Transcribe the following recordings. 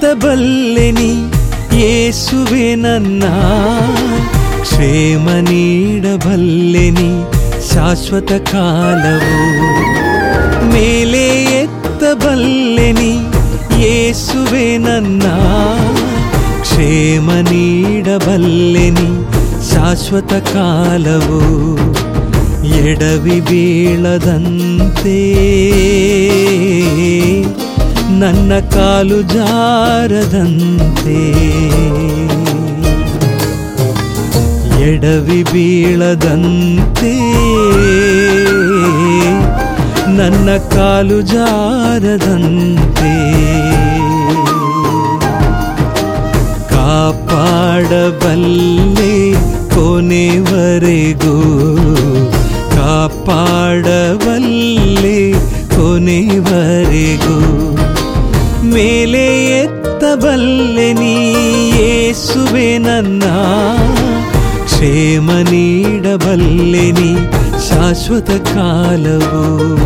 ಎತ್ತಬಲ್ಲೆನಿ ಯೇಸುವೆ ನನ್ನ ಕ್ಷೇಮ ನೀಡಬಲ್ಲೆನಿ ಶಾಶ್ವತ ಕಾಲವು ಮೇಲೆ ಎತ್ತಬಲ್ಲೆನಿ ಯೇಸುವೆ ನನ್ನ ಕ್ಷೇಮ ನೀಡಬಲ್ಲೆನಿ ಶಾಶ್ವತ ಕಾಲವು ಎಡವಿ ಬೀಳದಂತೆ ನನ್ನ ಕಾಲು ಜಾರದಂತೆ ಎಡವಿ ಬೀಳದಂತೆ ನನ್ನ ಕಾಲು ಜಾರದಂತೆ ಕಾಪಾಡಬಲ್ಲೆ ಕೊನೆವರೆಗೂ ಕಾಪಾಡಬಲ್ಲೆ ಕೊನೆವರೆಗೂ ಮೇಲೆ ಎತ್ತಬಲ್ಲೆ ನೀ ಯೇಸುವೆ ನನ್ನ ಕ್ಷೇಮ ನೀಡಬಲ್ಲೆ ನೀ ಶಾಶ್ವತ ಕಾಲವು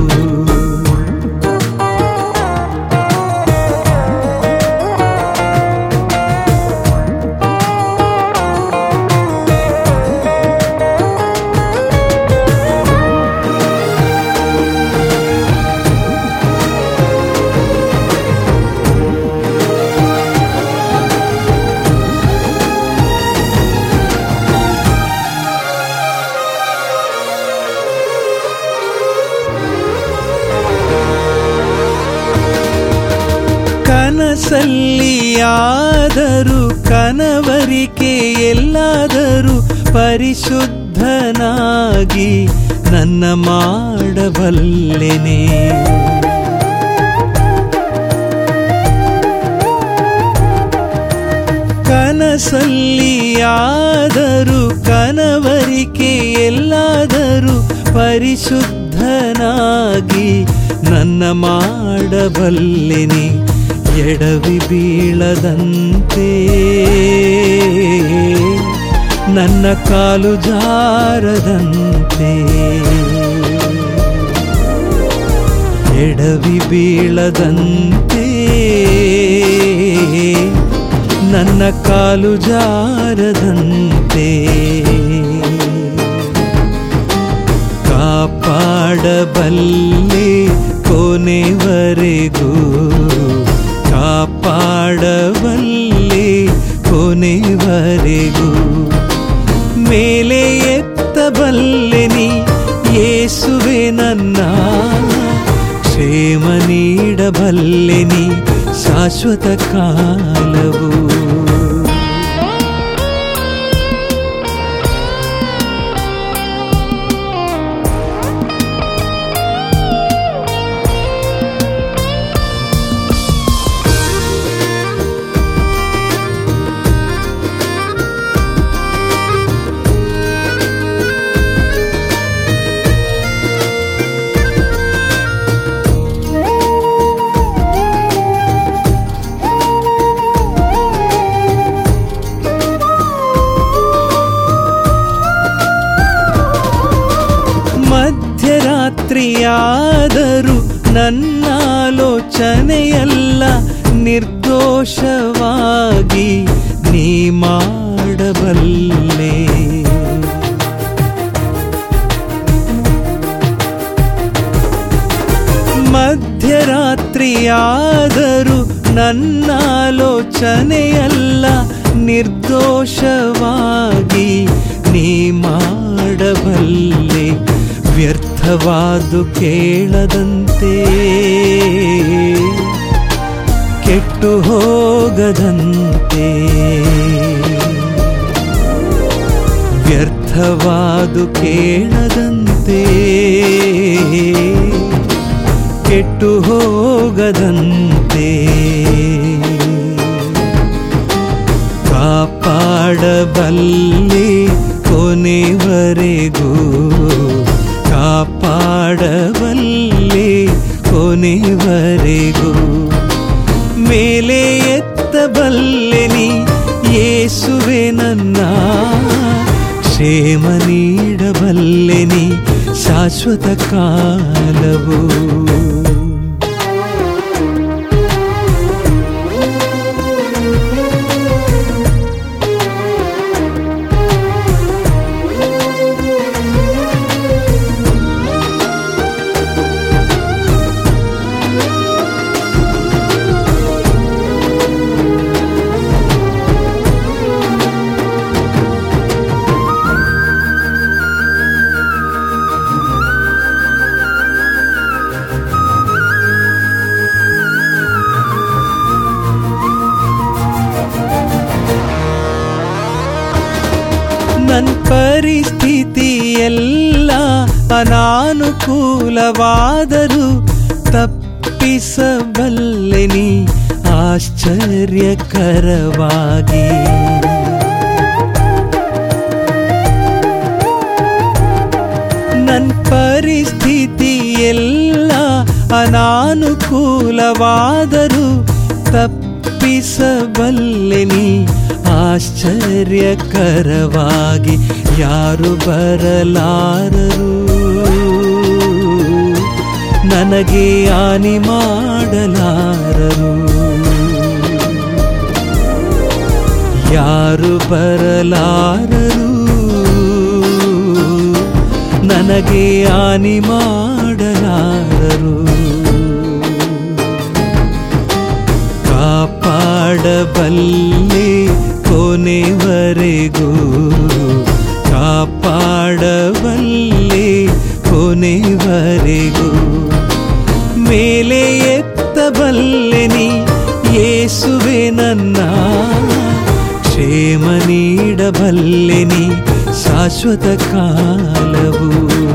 ಕನಸಲ್ಲಿಯಾದರೂ ಕನವರಿಕೆ ಎಲ್ಲಾದರೂ ಪರಿಶುದ್ಧನಾಗಿ ನನ್ನ ಮಾಡಬಲ್ಲೆನೆ ಕನಸಲ್ಲಿಯಾದರೂ ಕನವರಿಕೆ ಎಲ್ಲಾದರೂ ಪರಿಶುದ್ಧನಾಗಿ ನನ್ನ ಮಾಡಬಲ್ಲೆನೆ ಎಡವಿ ಬೀಳದಂತೆ ನನ್ನ ಕಾಲು ಜಾರದಂತೆ ಎಡವಿ ಬೀಳದಂತೆ ನನ್ನ ಕಾಲು ಜಾರದಂತೆ ಕಾಪಾಡಬಲ್ಲೆ ಕೊನೆವರೆಗೂ ಕಾಪಾಡಬಲ್ಲೆ ಕೊನೆವರೆಗೂ ಮೇಲೆ ಎತ್ತಬಲ್ಲೆ ನೀ ಯೇಸುವೆ ನನ್ನ ಕ್ಷೇಮ ನೀಡಬಲ್ಲೆ ನೀ ಶಾಶ್ವತ ಕಾಲವು ಮಧ್ಯರಾತ್ರಿಯಾದರೂ ನನ್ನಾಲೋಚನೆಯಲ್ಲ ನಿರ್ದೋಷವಾಗಿ ನೀ ಮಾಡಬಲ್ಲೆ ಮಧ್ಯರಾತ್ರಿಯಾದರೂ ನನ್ನಾಲೋಚನೆಯಲ್ಲ ನಿರ್ದೋಷವಾಗಿ ನೀ ಮಾಡಬಲ್ಲೆ ವ್ಯರ್ಥವಾದು ಕೇಳದಂತೆ ಕೆಟ್ಟು ಹೋಗದಂತೆ ವ್ಯರ್ಥವಾದು ಕೇಳದಂತೆ ಕೆಟ್ಟು ಹೋಗದಂತೆ ಕಾಪಾಡಬಲ್ಲೆ ಕೊನೆವರೆಗೂ ಕಾಪಾಡಬಲ್ಲೆ ಕೊನೆವರೆಗೂ ಮೇಲೆ ಎತ್ತಬಲ್ಲೆ ನೀ ಯೇಸುವೆ ನನ್ನ ಕ್ಷೇಮ ನೀಡಬಲ್ಲೆ ನೀ ಶಾಶ್ವತ ಕಾಲವು ಅನಾನುಕೂಲವಾದರೂ ತಪ್ಪಿಸಬಲ್ಲೆ ನೀ ಆಶ್ಚರ್ಯಕರವಾಗಿ ನನ್ ಪರಿಸ್ಥಿತಿ ಎಲ್ಲ ಅನಾನುಕೂಲವಾದರೂ ತಪ್ಪಿಸಬಲ್ಲೆ ನೀ ಆಶ್ಚರ್ಯಕರವಾಗಿ ಯಾರು ಬರಲಾರರು ನನಗೆ ಹಾನಿ ಮಾಡಲಾರರು ಯಾರು ಬರಲಾರರು ನನಗೆ ಹಾನಿ ಮಾಡಲಾರರು ಕಾಪಾಡಬಲ್ಲೆ ಕೊನೆವರೆಗೂ ಕಾಪಾಡಬಲ್ಲೆ ಕೊನೆವರೆಗೂ ಮೇಲೆ ಎತ್ತಬಲ್ಲೆ ನೀ ಯೇಸುವೆ ನನ್ನ ಕ್ಷೇಮ ನೀಡಬಲ್ಲೆ ನೀ ಶಾಶ್ವತ ಕಾಲವು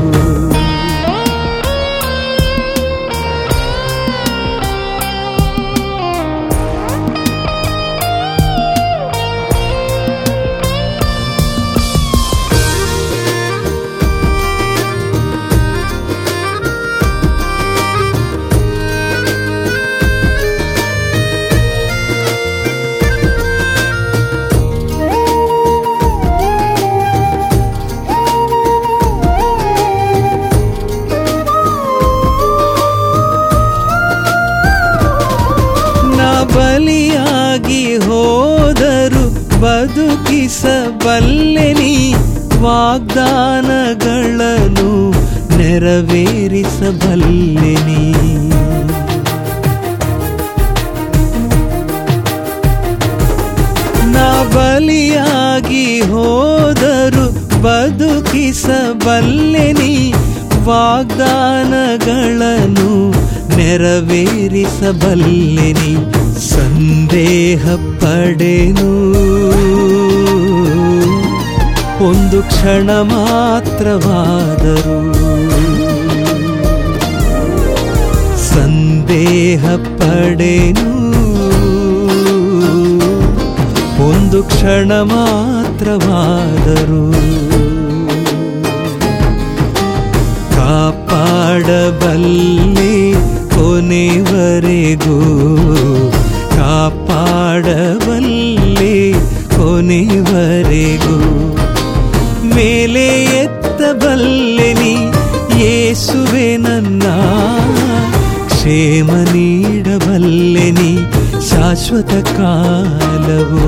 ನ ಬಲಿಯಾಗಿ ಹೋದರು ಬದುಕಿಸಬಲ್ಲೆ ನೀ ವಾಗ್ದಾನಗಳನ್ನು ನೆರವೇರಿಸಬಲ್ಲೆ ನೀ ನ ಬಲಿಯಾಗಿ ಹೋದರು ಬದುಕಿಸಬಲ್ಲೆ ನೀ ವಾಗ್ದಾನಗಳನ್ನು ನೆರವೇರಿಸಬಲ್ಲೆ ನೀ ಸಂದೇಹ ಪಡೆನು ಒಂದು ಕ್ಷಣ ಮಾತ್ರವಾದರು ಸಂದೇಹ ಪಡೆನು ಒಂದು ಕ್ಷಣ ಮಾತ್ರವಾದರು ಕಾಪಾಡಬಲ್ಲೆ ಕೊನೆವರೆಗೂ ಕಾಪಾಡಬಲ್ಲೆ ಕೊನೆವರೆಗೂ ಮೇಲೆ ಎತ್ತಬಲ್ಲೆ ನೀ ಯೇಸುವೆ ನನ್ನ ಕ್ಷೇಮ ನೀಡಬಲ್ಲೆ ನೀ ಶಾಶ್ವತ ಕಾಲವು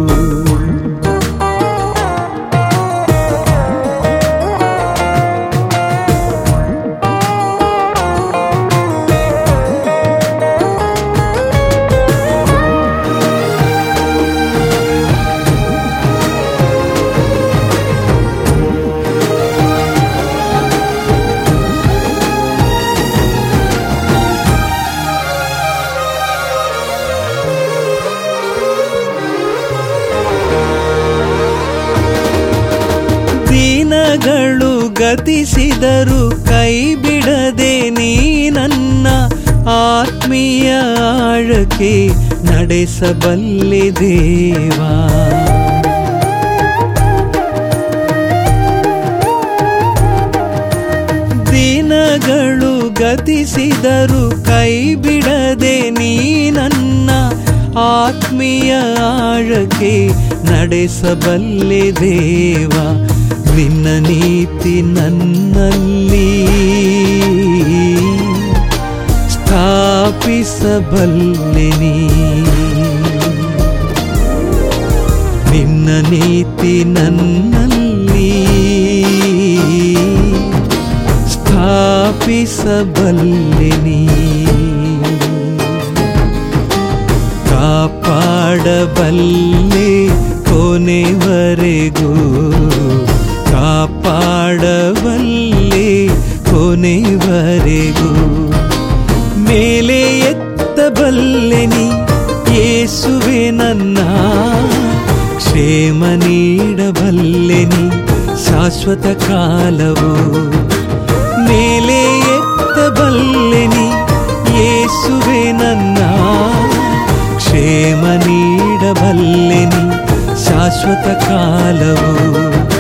ದಿನಗಳು ಗತಿಸಿದರು ಕೈ ಬಿಡದೆ ನೀ ನನ್ನ ಆತ್ಮೀಯ ಆಳಕ್ಕೆ ನಡೆಸಬಲ್ಲೆ ದೇವಾ ದಿನಗಳು ಗತಿಸಿದರು ಕೈ ಬಿಡದೆ ನೀ ನನ್ನ ಆತ್ಮೀಯ ಆಳಕ್ಕೆ ನಡೆಸಬಲ್ಲೆ ದೇವ ನಿನ್ನ ನೀತಿ ನನ್ನಲ್ಲಿ ಸ್ಥಾಪಿಸಬಲ್ಲೆ ನೀ ನಿನ್ನ ನೀತಿ ನನ್ನಲ್ಲಿ ಸ್ಥಾಪಿಸಬಲ್ಲೆ ನೀ ಕಾಪಾಡಬಲ್ಲೆ ಕೊನೆವರೆಗೂ ಕಾಪಾಡಬಲ್ಲೆ ಕೊನೆವರೆಗೂ ಮೇಲೆ ಎತ್ತಬಲ್ಲೆ ನೀ ಯೇಸುವೆ ನನ್ನ ಕ್ಷೇಮ ನೀಡಬಲ್ಲೆ ನೀ ಶಾಶ್ವತ ಕಾಲವು ಸಾಲವು